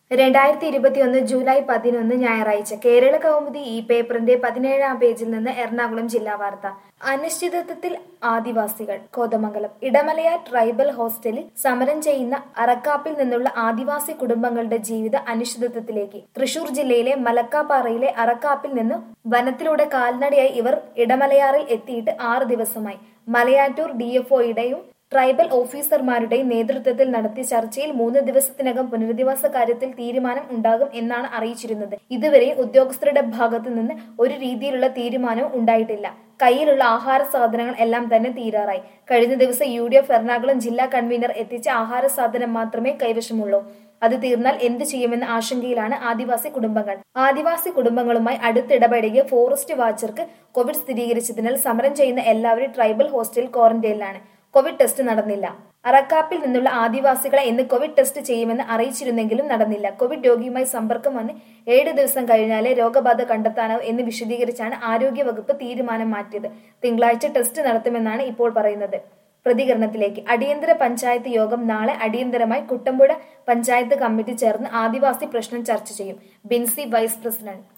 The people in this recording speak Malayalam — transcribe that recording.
രണ്ടായിരത്തി ഇരുപത്തിയൊന്ന് ജൂലൈ പതിനൊന്ന് ഞായറാഴ്ച കേരള കൗമുദി ഈ പേപ്പറിന്റെ പതിനേഴാം പേജിൽ നിന്ന് എറണാകുളം ജില്ലാ വാർത്ത അനിശ്ചിതത്വത്തിൽ ആദിവാസികൾ കോതമംഗലം ഇടമലയാർ ട്രൈബൽ ഹോസ്റ്റലിൽ സമരം ചെയ്യുന്ന അറക്കാപ്പിൽ നിന്നുള്ള ആദിവാസി കുടുംബങ്ങളുടെ ജീവിത അനിശ്ചിതത്വത്തിലേക്ക് തൃശൂർ ജില്ലയിലെ മലക്കാപ്പാറയിലെ അറക്കാപ്പിൽ നിന്ന് വനത്തിലൂടെ കാൽനടയായി ഇവർ ഇടമലയാറിൽ എത്തിയിട്ട് ആറ് ദിവസമായി മലയാറ്റൂർ ഡിഎഫ്ഒയുടെയും ട്രൈബൽ ഓഫീസർമാരുടെയും നേതൃത്വത്തിൽ നടത്തിയ ചർച്ചയിൽ മൂന്ന് ദിവസത്തിനകം പുനരധിവാസ കാര്യത്തിൽ തീരുമാനം ഉണ്ടാകും എന്നാണ് അറിയിച്ചിരുന്നത് ഇതുവരെ ഉദ്യോഗസ്ഥരുടെ ഭാഗത്തു നിന്ന് ഒരു രീതിയിലുള്ള തീരുമാനവും ഉണ്ടായിട്ടില്ല കയ്യിലുള്ള ആഹാര സാധനങ്ങൾ എല്ലാം തന്നെ തീരാറായി കഴിഞ്ഞ ദിവസം യു ഡി എഫ് എറണാകുളം ജില്ലാ കൺവീനർ എത്തിച്ച ആഹാര സാധനം മാത്രമേ കൈവശമുള്ളൂ അത് തീർന്നാൽ എന്ത് ചെയ്യുമെന്ന ആശങ്കയിലാണ് ആദിവാസി കുടുംബങ്ങൾ ആദിവാസി കുടുംബങ്ങളുമായി അടുത്തിടപഴകിയ ഫോറസ്റ്റ് വാച്ചർക്ക് കോവിഡ് സ്ഥിരീകരിച്ചതിനാൽ സമരം ചെയ്യുന്ന എല്ലാവരും ട്രൈബൽ ഹോസ്റ്റൽ ക്വാറന്റൈനിലാണ് കോവിഡ് ടെസ്റ്റ് നടന്നില്ല അറക്കാപ്പിൽ നിന്നുള്ള ആദിവാസികളെ ഇന്ന് കോവിഡ് ടെസ്റ്റ് ചെയ്യുമെന്ന് അറിയിച്ചിരുന്നെങ്കിലും നടന്നില്ല കോവിഡ് രോഗിയുമായി സമ്പർക്കം വന്ന് ഏഴ് ദിവസം കഴിഞ്ഞാലേ രോഗബാധ കണ്ടെത്താനാവും എന്ന് വിശദീകരിച്ചാണ് ആരോഗ്യവകുപ്പ് തീരുമാനം മാറ്റിയത് തിങ്കളാഴ്ച ടെസ്റ്റ് നടത്തുമെന്നാണ് ഇപ്പോൾ പറയുന്നത് പ്രതികരണത്തിലേക്ക് അടിയന്തര പഞ്ചായത്ത് യോഗം നാളെ അടിയന്തരമായി കുട്ടമ്പുഴ പഞ്ചായത്ത് കമ്മിറ്റി ചേർന്ന് ആദിവാസി പ്രശ്നം ചർച്ച ചെയ്യും ബിൻസി വൈസ് പ്രസിഡന്റ്